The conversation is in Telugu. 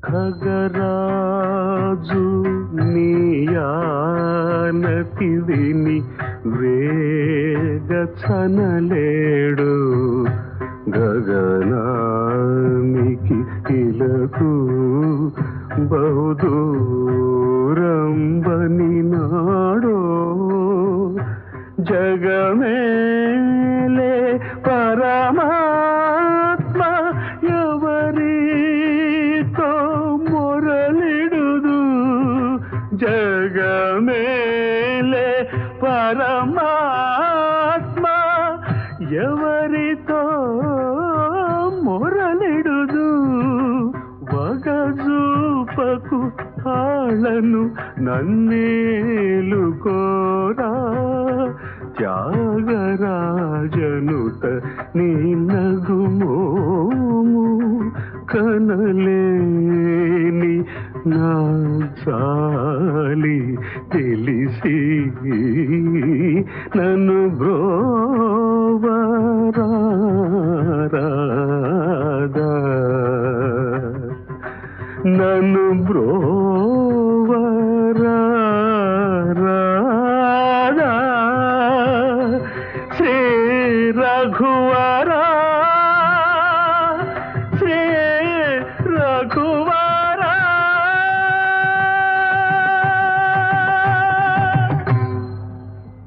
ఖగరాజు నీయానతి విని వేగచనలేడు గగనానికి ఇలకు బహుదూరం బని నాడో జగమేలే పరమాత్మ ఎవరితో మొరలిడుదు జగమేలే పరమాత్మ ఎవరితో మొరలిడుదు వగజూపకు తాళను నన్నేలుకోరా త్యాగరాజనుత నీ నగుమోము కనలేని నా చాలి తెలిసి నన్ను బ్రోవరాదా నన్ను బ్రో